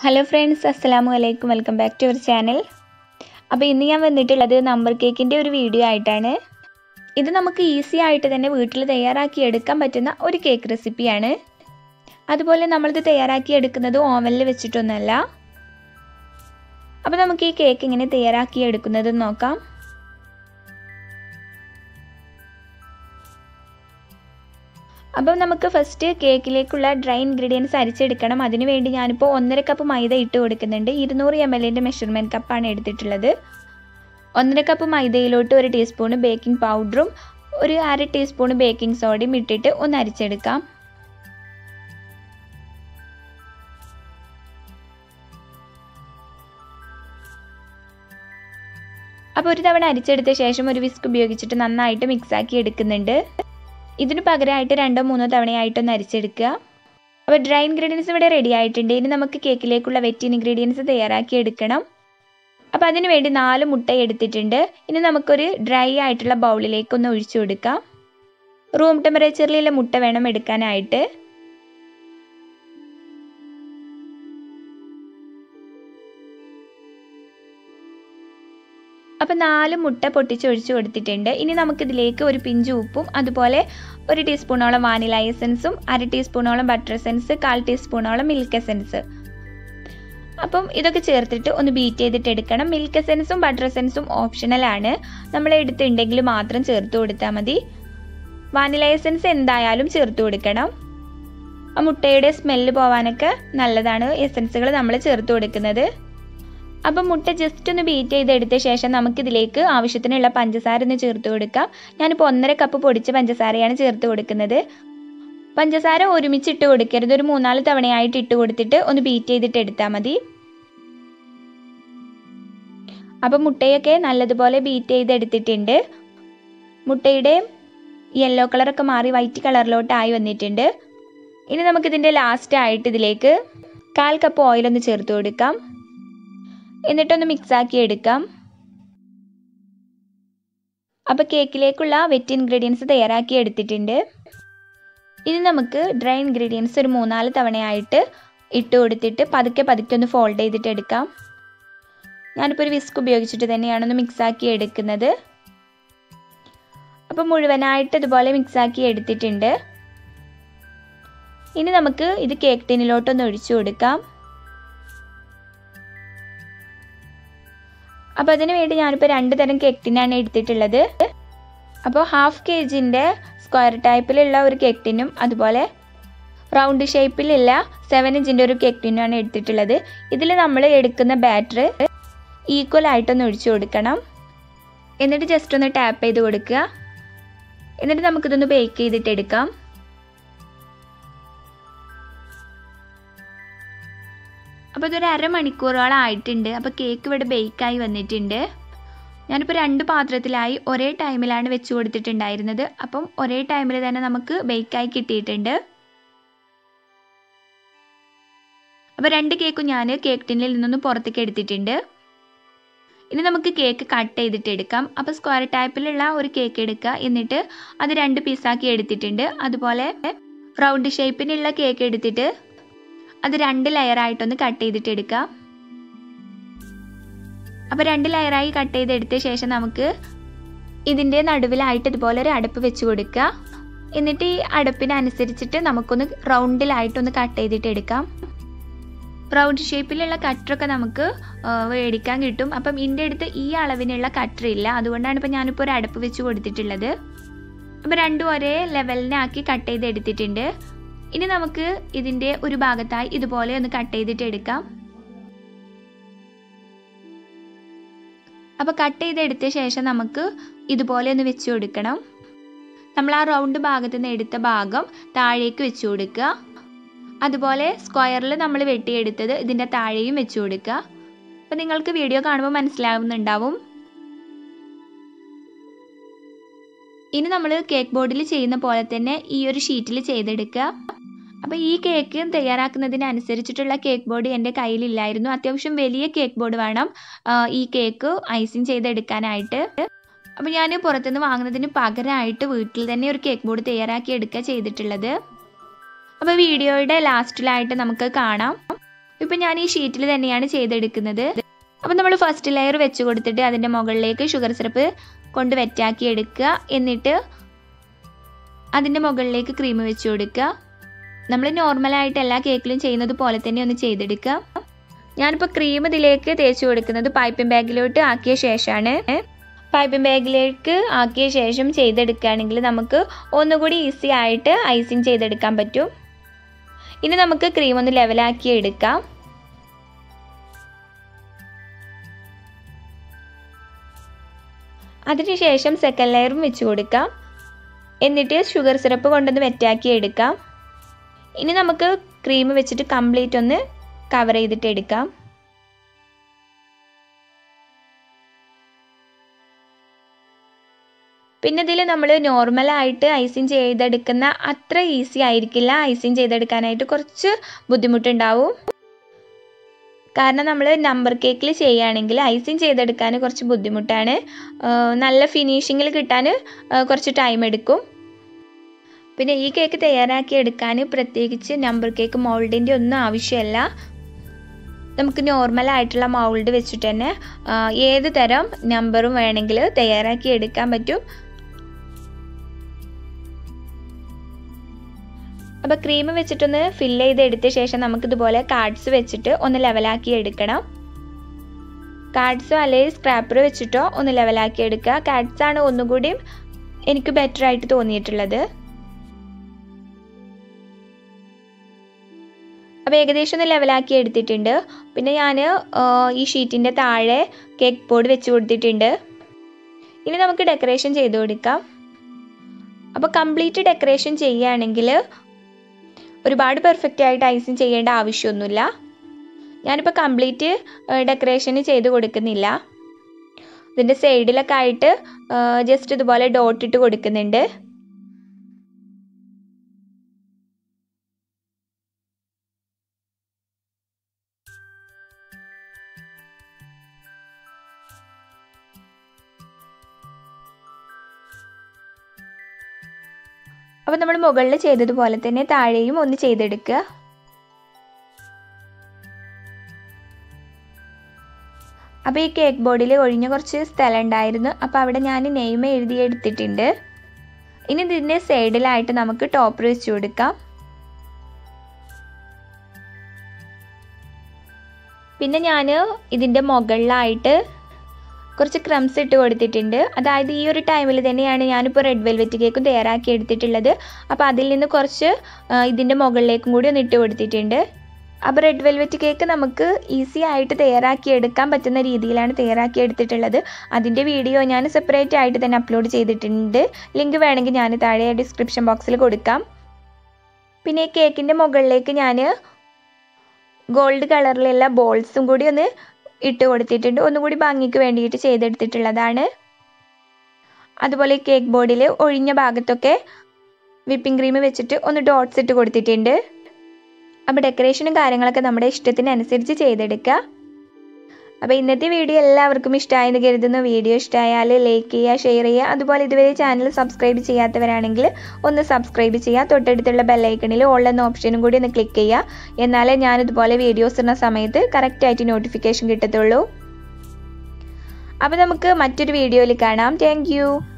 hello friends അസ്സലാമു അലൈക്കും welcome back to our channel അപ്പോൾ ഇന്ന് ഞാൻ വന്നിട്ടുള്ളത് നമ്പർ കേക്കിൻ്റെ ഒരു വീഡിയോ ആയിട്ടാണ് ഇത് നമുക്ക് ഈസി ആയിട്ട് തന്നെ വീട്ടിൽ തയ്യാറാക്കി എടുക്കാൻ പറ്റുന്ന ഒരു കേക്ക് റെസിപ്പിയാണ് അതുപോലെ നമ്മളിത് തയ്യാറാക്കി എടുക്കുന്നത് ഓവനിൽ വെച്ചിട്ടൊന്നുമല്ല അപ്പോൾ നമുക്ക് ഈ കേക്ക് എങ്ങനെ തയ്യാറാക്കി എടുക്കുന്നത് നോക്കാം അപ്പം നമുക്ക് ഫസ്റ്റ് കേക്കിലേക്കുള്ള ഡ്രൈ ഇൻഗ്രീഡിയൻസ് അരിച്ചെടുക്കണം അതിന് വേണ്ടി ഞാനിപ്പോൾ ഒന്നര കപ്പ് മൈദ ഇട്ട് കൊടുക്കുന്നുണ്ട് ഇരുന്നൂറ് എം എല്ലിൻ്റെ മെഷർമെൻറ്റ് കപ്പാണ് എടുത്തിട്ടുള്ളത് ഒന്നര കപ്പ് മൈദയിലോട്ട് ഒരു ടീസ്പൂൺ ബേക്കിംഗ് പൗഡറും ഒരു അര ടീസ്പൂൺ ബേക്കിംഗ് സോഡയും ഇട്ടിട്ട് ഒന്ന് അരിച്ചെടുക്കാം അപ്പോൾ ഒരു തവണ അരിച്ചെടുത്ത ശേഷം ഒരു വിസ്ക് ഉപയോഗിച്ചിട്ട് നന്നായിട്ട് മിക്സാക്കി എടുക്കുന്നുണ്ട് ഇതിന് പകരമായിട്ട് രണ്ടോ മൂന്നോ തവണയായിട്ടൊന്ന് അരിച്ചെടുക്കുക അപ്പോൾ ഡ്രൈ ഇൻഗ്രീഡിയൻസ് ഇവിടെ റെഡി ആയിട്ടുണ്ട് ഇനി നമുക്ക് കേക്കിലേക്കുള്ള വെറ്റ് ഇൻഗ്രീഡിയൻസ് തയ്യാറാക്കി എടുക്കണം അപ്പോൾ അതിന് വേണ്ടി നാല് മുട്ട എടുത്തിട്ടുണ്ട് ഇനി നമുക്കൊരു ഡ്രൈ ആയിട്ടുള്ള ബൗളിലേക്ക് ഒന്ന് ഒഴിച്ചു കൊടുക്കാം റൂം ടെമ്പറേച്ചറിലുള്ള മുട്ട വേണം എടുക്കാനായിട്ട് അപ്പോൾ നാല് മുട്ട പൊട്ടിച്ചൊഴിച്ച് കൊടുത്തിട്ടുണ്ട് ഇനി നമുക്കിതിലേക്ക് ഒരു പിഞ്ച് ഉപ്പും അതുപോലെ ഒരു ടീസ്പൂണോളം വാനില എസൻസും അര ടീസ്പൂണോളം ബട്ടർ എസൻസ് കാൽ ടീസ്പൂണോളം മിൽക്ക് എസൻസ് അപ്പം ഇതൊക്കെ ചേർത്തിട്ട് ഒന്ന് ബീറ്റ് ചെയ്തിട്ട് എടുക്കണം മിൽക്ക് എസൻസും ബട്ടർ എസൻസും ഓപ്ഷണലാണ് നമ്മൾ എടുത്തുണ്ടെങ്കിൽ മാത്രം ചേർത്ത് കൊടുത്താൽ മതി വാനില എസൻസ് എന്തായാലും ചേർത്ത് കൊടുക്കണം ആ മുട്ടയുടെ സ്മെല്ല് പോവാനൊക്കെ നല്ലതാണ് എസൻസുകൾ നമ്മൾ ചേർത്ത് കൊടുക്കുന്നത് അപ്പം മുട്ട ജസ്റ്റ് ഒന്ന് ബീറ്റ് ചെയ്തെടുത്ത ശേഷം നമുക്കിതിലേക്ക് ആവശ്യത്തിനുള്ള പഞ്ചസാര ഒന്ന് ചേർത്ത് കൊടുക്കാം ഞാനിപ്പോൾ ഒന്നര കപ്പ് പൊടിച്ച പഞ്ചസാരയാണ് ചേർത്ത് കൊടുക്കുന്നത് പഞ്ചസാര ഒരുമിച്ച് ഇട്ട് കൊടുക്കരുത് ഒരു മൂന്നാല് തവണയായിട്ട് ഇട്ട് കൊടുത്തിട്ട് ഒന്ന് ബീറ്റ് ചെയ്തിട്ട് എടുത്താൽ മതി അപ്പം മുട്ടയൊക്കെ നല്ലതുപോലെ ബീറ്റ് ചെയ്തെടുത്തിട്ടുണ്ട് മുട്ടയുടെ യെല്ലോ കളറൊക്കെ മാറി വൈറ്റ് കളറിലോട്ട് ആയി വന്നിട്ടുണ്ട് ഇനി നമുക്കിതിൻ്റെ ലാസ്റ്റ് ആയിട്ട് ഇതിലേക്ക് കാൽ കപ്പ് ഓയിലൊന്ന് ചേർത്ത് കൊടുക്കാം എന്നിട്ടൊന്ന് മിക്സാക്കി എടുക്കാം അപ്പോൾ കേക്കിലേക്കുള്ള വെറ്റ് ഇൻഗ്രീഡിയൻസ് തയ്യാറാക്കി എടുത്തിട്ടുണ്ട് ഇനി നമുക്ക് ഡ്രൈ ഇൻഗ്രീഡിയൻസ് ഒരു മൂന്നാല് തവണയായിട്ട് ഇട്ട് കൊടുത്തിട്ട് പതുക്കെ പതുക്കെ ഒന്ന് ഫോൾഡ് ചെയ്തിട്ട് എടുക്കാം ഞാനിപ്പോൾ ഒരു വിസ്ക് ഉപയോഗിച്ചിട്ട് തന്നെയാണ് ഒന്ന് മിക്സാക്കി എടുക്കുന്നത് അപ്പോൾ മുഴുവനായിട്ട് ഇതുപോലെ മിക്സാക്കി എടുത്തിട്ടുണ്ട് ഇനി നമുക്ക് ഇത് കേക്ക് ടിന്നിലോട്ടൊന്ന് ഒഴിച്ചു കൊടുക്കാം അപ്പോൾ അതിന് വേണ്ടി ഞാനിപ്പോൾ രണ്ട് തരം കേക്ക് ടിന്നാണ് എടുത്തിട്ടുള്ളത് അപ്പോൾ ഹാഫ് കെ ജിൻ്റെ സ്ക്വയർ ടൈപ്പിലുള്ള ഒരു കേക്ക് ടിന്നും അതുപോലെ റൗണ്ട് ഷേപ്പിലുള്ള സെവൻ ഇഞ്ചിൻ്റെ ഒരു കേക്ക് ടിന്നുമാണ് എടുത്തിട്ടുള്ളത് ഇതിൽ നമ്മൾ എടുക്കുന്ന ബാറ്റർ ഈക്വൽ ആയിട്ടൊന്ന് ഒഴിച്ചു കൊടുക്കണം എന്നിട്ട് ജസ്റ്റ് ഒന്ന് ടാപ്പ് ചെയ്ത് കൊടുക്കുക എന്നിട്ട് നമുക്കിതൊന്ന് ബേക്ക് ചെയ്തിട്ട് എടുക്കാം അപ്പോൾ ഇതൊരു അരമണിക്കൂറോളം ആയിട്ടുണ്ട് അപ്പോൾ കേക്ക് ഇവിടെ ബേക്കായി വന്നിട്ടുണ്ട് ഞാനിപ്പോൾ രണ്ട് പാത്രത്തിലായി ഒരേ ടൈമിലാണ് വെച്ച് കൊടുത്തിട്ടുണ്ടായിരുന്നത് അപ്പം ഒരേ ടൈമിൽ തന്നെ നമുക്ക് ബേക്കായി കിട്ടിയിട്ടുണ്ട് അപ്പോൾ രണ്ട് കേക്കും ഞാൻ കേക്ക് ടിന്നിൽ നിന്നൊന്ന് പുറത്തേക്ക് എടുത്തിട്ടുണ്ട് ഇനി നമുക്ക് കേക്ക് കട്ട് ചെയ്തിട്ട് എടുക്കാം അപ്പോൾ സ്ക്വയർ ടൈപ്പിലുള്ള ഒരു കേക്ക് എടുക്കുക എന്നിട്ട് അത് രണ്ട് പീസാക്കി എടുത്തിട്ടുണ്ട് അതുപോലെ റൗണ്ട് ഷേപ്പിനുള്ള കേക്ക് എടുത്തിട്ട് അത് രണ്ട് ലെയറായിട്ടൊന്ന് കട്ട് ചെയ്തിട്ട് എടുക്കുക അപ്പോൾ രണ്ട് ലെയറായി കട്ട് ചെയ്തെടുത്ത ശേഷം നമുക്ക് ഇതിൻ്റെ നടുവിലായിട്ട് ഇതുപോലെ ഒരു അടുപ്പ് വെച്ച് കൊടുക്കുക എന്നിട്ട് ഈ അടുപ്പിനനുസരിച്ചിട്ട് നമുക്കൊന്ന് റൗണ്ടിലായിട്ടൊന്ന് കട്ട് ചെയ്തിട്ട് എടുക്കാം റൗണ്ട് ഷേപ്പിലുള്ള കട്ടറൊക്കെ നമുക്ക് മേടിക്കാൻ കിട്ടും അപ്പം ഇതിൻ്റെ അടുത്ത് ഈ അളവിനുള്ള കട്ടർ ഇല്ല അതുകൊണ്ടാണ് ഇപ്പോൾ ഞാനിപ്പോൾ ഒരു അടുപ്പ് വെച്ച് കൊടുത്തിട്ടുള്ളത് അപ്പോൾ രണ്ടും ഒരേ ലെവലിനാക്കി കട്ട് ചെയ്ത് എടുത്തിട്ടുണ്ട് ഇനി നമുക്ക് ഇതിൻ്റെ ഒരു ഭാഗത്തായി ഇതുപോലെ ഒന്ന് കട്ട് ചെയ്തിട്ട് എടുക്കാം അപ്പോൾ കട്ട് ചെയ്തെടുത്ത ശേഷം നമുക്ക് ഇതുപോലെ ഒന്ന് വെച്ച് കൊടുക്കണം നമ്മൾ ആ റൗണ്ട് ഭാഗത്ത് നിന്ന് എടുത്ത ഭാഗം താഴേക്ക് വെച്ച് കൊടുക്കുക അതുപോലെ സ്ക്വയറിൽ നമ്മൾ വെട്ടിയെടുത്തത് ഇതിൻ്റെ താഴെയും വെച്ച് കൊടുക്കുക അപ്പോൾ നിങ്ങൾക്ക് വീഡിയോ കാണുമ്പോൾ മനസ്സിലാവുന്നുണ്ടാവും ഇനി നമ്മൾ കേക്ക് ബോർഡിൽ ചെയ്യുന്ന പോലെ തന്നെ ഈ ഒരു ഷീറ്റിൽ ചെയ്തെടുക്കുക അപ്പോൾ ഈ കേക്ക് തയ്യാറാക്കുന്നതിനനുസരിച്ചിട്ടുള്ള കേക്ക് ബോർഡ് എൻ്റെ കയ്യിലില്ലായിരുന്നു അത്യാവശ്യം വലിയ കേക്ക് ബോർഡ് വേണം ഈ കേക്ക് ഐസിങ് ചെയ്തെടുക്കാനായിട്ട് അപ്പോൾ ഞാൻ പുറത്തുനിന്ന് വാങ്ങുന്നതിന് പകരമായിട്ട് വീട്ടിൽ തന്നെ ഒരു കേക്ക് ബോർഡ് തയ്യാറാക്കി എടുക്കുക ചെയ്തിട്ടുള്ളത് അപ്പോൾ വീഡിയോയുടെ ലാസ്റ്റിലായിട്ട് നമുക്ക് കാണാം ഇപ്പം ഞാൻ ഈ ഷീറ്റിൽ തന്നെയാണ് ചെയ്തെടുക്കുന്നത് അപ്പം നമ്മൾ ഫസ്റ്റ് ലെയർ വെച്ച് കൊടുത്തിട്ട് അതിൻ്റെ മുകളിലേക്ക് ഷുഗർ സിറപ്പ് കൊണ്ട് വെറ്റാക്കി എടുക്കുക എന്നിട്ട് അതിൻ്റെ മുകളിലേക്ക് ക്രീം വെച്ച് കൊടുക്കുക നമ്മൾ നോർമലായിട്ട് എല്ലാ കേക്കിലും ചെയ്യുന്നത് പോലെ തന്നെ ഒന്ന് ചെയ്തെടുക്കുക ഞാനിപ്പോൾ ക്രീം ഇതിലേക്ക് തേച്ച് കൊടുക്കുന്നത് പൈപ്പിംഗ് ബാഗിലോട്ട് ആക്കിയ ശേഷമാണ് പൈപ്പിംഗ് ബാഗിലേക്ക് ആക്കിയ ശേഷം ചെയ്തെടുക്കുകയാണെങ്കിൽ നമുക്ക് ഒന്നുകൂടി ഈസി ആയിട്ട് ഐസിങ് ചെയ്തെടുക്കാൻ പറ്റും ഇനി നമുക്ക് ക്രീം ഒന്ന് ലെവലാക്കി എടുക്കാം അതിനുശേഷം സെക്കൻഡ് ലെയറും വെച്ച് കൊടുക്കാം എന്നിട്ട് ഷുഗർ സിറപ്പ് കൊണ്ടൊന്ന് വെറ്റാക്കി എടുക്കാം ഇനി നമുക്ക് ക്രീം വെച്ചിട്ട് കംപ്ലീറ്റ് ഒന്ന് കവർ ചെയ്തിട്ട് എടുക്കാം പിന്നെ ഇതിൽ നമ്മൾ നോർമലായിട്ട് ഐസിങ് ചെയ്തെടുക്കുന്ന അത്ര ഈസി ആയിരിക്കില്ല ഐസിങ് ചെയ്തെടുക്കാനായിട്ട് കുറച്ച് ബുദ്ധിമുട്ടുണ്ടാവും കാരണം നമ്മൾ നമ്പർ കേക്കിൽ ചെയ്യുകയാണെങ്കിൽ ഐസിങ് ചെയ്തെടുക്കാൻ കുറച്ച് ബുദ്ധിമുട്ടാണ് നല്ല ഫിനിഷിങ്ങിൽ കിട്ടാൻ കുറച്ച് ടൈം എടുക്കും പിന്നെ ഈ കേക്ക് തയ്യാറാക്കി എടുക്കാൻ പ്രത്യേകിച്ച് നമ്പർ കേക്ക് മോൾഡിൻ്റെ ഒന്നും ആവശ്യമില്ല നമുക്ക് നോർമൽ ആയിട്ടുള്ള മൗൾഡ് വെച്ചിട്ട് തന്നെ ഏത് തരം നമ്പറും വേണമെങ്കിൽ തയ്യാറാക്കി എടുക്കാൻ പറ്റും അപ്പോൾ ക്രീം വെച്ചിട്ടൊന്ന് ഫില്ല് ചെയ്തെടുത്ത ശേഷം നമുക്കിതുപോലെ കാർഡ്സ് വെച്ചിട്ട് ഒന്ന് ലെവലാക്കി എടുക്കണം കാർഡ്സോ അല്ലെങ്കിൽ സ്ക്രാപ്പർ വെച്ചിട്ടോ ഒന്ന് ലെവലാക്കി എടുക്കുക കാർഡ്സ് ആണ് ഒന്നുകൂടി എനിക്ക് ബെറ്റർ ആയിട്ട് തോന്നിയിട്ടുള്ളത് അപ്പോൾ ഏകദേശം ഒന്ന് ലെവലാക്കി എടുത്തിട്ടുണ്ട് പിന്നെ ഞാൻ ഈ ഷീറ്റിൻ്റെ താഴെ കേക്ക് ബോർഡ് വെച്ച് കൊടുത്തിട്ടുണ്ട് ഇനി നമുക്ക് ഡെക്കറേഷൻ ചെയ്ത് കൊടുക്കാം അപ്പോൾ കംപ്ലീറ്റ് ഡെക്കറേഷൻ ചെയ്യുകയാണെങ്കിൽ ഒരുപാട് പെർഫെക്റ്റ് ആയിട്ട് ഐസിങ് ചെയ്യേണ്ട ആവശ്യമൊന്നുമില്ല ഞാനിപ്പോൾ കംപ്ലീറ്റ് ഡെക്കറേഷൻ ചെയ്ത് കൊടുക്കുന്നില്ല ഇതിൻ്റെ സൈഡിലൊക്കെ ആയിട്ട് ജസ്റ്റ് ഇതുപോലെ ഡോട്ട് ഇട്ട് കൊടുക്കുന്നുണ്ട് അപ്പോൾ നമ്മൾ മുകളിൽ ചെയ്തതുപോലെ തന്നെ താഴെയും ഒന്ന് ചെയ്തെടുക്കുക അപ്പോൾ ഈ കേക്ക് ബോർഡിൽ ഒഴിഞ്ഞ കുറച്ച് സ്ഥലം ഉണ്ടായിരുന്നു അപ്പോൾ അവിടെ ഞാൻ നെയിം എഴുതി എടുത്തിട്ടുണ്ട് ഇനി ഇതിൻ്റെ സൈഡിലായിട്ട് നമുക്ക് ടോപ്പർ വെച്ച് കൊടുക്കാം പിന്നെ ഞാൻ ഇതിൻ്റെ മുകളിലായിട്ട് കുറച്ച് ക്രംസ് ഇട്ട് കൊടുത്തിട്ടുണ്ട് അതായത് ഈ ഒരു ടൈമിൽ തന്നെയാണ് ഞാനിപ്പോൾ റെഡ് വെൽവെറ്റ് കേക്കും തയ്യാറാക്കി എടുത്തിട്ടുള്ളത് അപ്പോൾ അതിൽ നിന്ന് കുറച്ച് ഇതിൻ്റെ മുകളിലേക്കും കൂടി ഒന്ന് ഇട്ട് കൊടുത്തിട്ടുണ്ട് അപ്പോൾ റെഡ് വെൽവെറ്റ് കേക്ക് നമുക്ക് ഈസി ആയിട്ട് തയ്യാറാക്കി എടുക്കാൻ പറ്റുന്ന രീതിയിലാണ് തയ്യാറാക്കി എടുത്തിട്ടുള്ളത് അതിൻ്റെ വീഡിയോ ഞാൻ സെപ്പറേറ്റ് ആയിട്ട് തന്നെ അപ്ലോഡ് ചെയ്തിട്ടുണ്ട് ലിങ്ക് വേണമെങ്കിൽ ഞാൻ താഴെ ഡിസ്ക്രിപ്ഷൻ ബോക്സിൽ കൊടുക്കാം പിന്നെ കേക്കിൻ്റെ മുകളിലേക്ക് ഞാൻ ഗോൾഡ് കളറിലുള്ള ബോൾസും കൂടി ഒന്ന് ഇട്ട് കൊടുത്തിട്ടുണ്ട് ഒന്നുകൂടി ഭംഗിക്ക് വേണ്ടിയിട്ട് ചെയ്തെടുത്തിട്ടുള്ളതാണ് അതുപോലെ കേക്ക് ബോർഡിൽ ഒഴിഞ്ഞ ഭാഗത്തൊക്കെ വിപ്പിംഗ് ക്രീം വെച്ചിട്ട് ഒന്ന് ഡോട്ട്സ് ഇട്ട് കൊടുത്തിട്ടുണ്ട് അപ്പോൾ ഡെക്കറേഷനും കാര്യങ്ങളൊക്കെ നമ്മുടെ ഇഷ്ടത്തിനനുസരിച്ച് ചെയ്തെടുക്കുക അപ്പോൾ ഇന്നത്തെ വീഡിയോ എല്ലാവർക്കും ഇഷ്ടമായെന്ന് കരുതുന്നു വീഡിയോ ഇഷ്ടമായാൽ ലൈക്ക് ചെയ്യുക ഷെയർ ചെയ്യുക അതുപോലെ ഇതുവരെ ചാനൽ സബ്സ്ക്രൈബ് ചെയ്യാത്തവരാണെങ്കിൽ ഒന്ന് സബ്സ്ക്രൈബ് ചെയ്യുക തൊട്ടടുത്തുള്ള ബെല്ലൈക്കണിൽ ഓൾ എന്ന ഓപ്ഷനും കൂടി ഒന്ന് ക്ലിക്ക് ചെയ്യുക എന്നാലേ ഞാനിതുപോലെ വീഡിയോസ് ഇടുന്ന സമയത്ത് കറക്റ്റായിട്ട് നോട്ടിഫിക്കേഷൻ കിട്ടത്തുള്ളൂ അപ്പോൾ നമുക്ക് മറ്റൊരു വീഡിയോയിൽ കാണാം താങ്ക്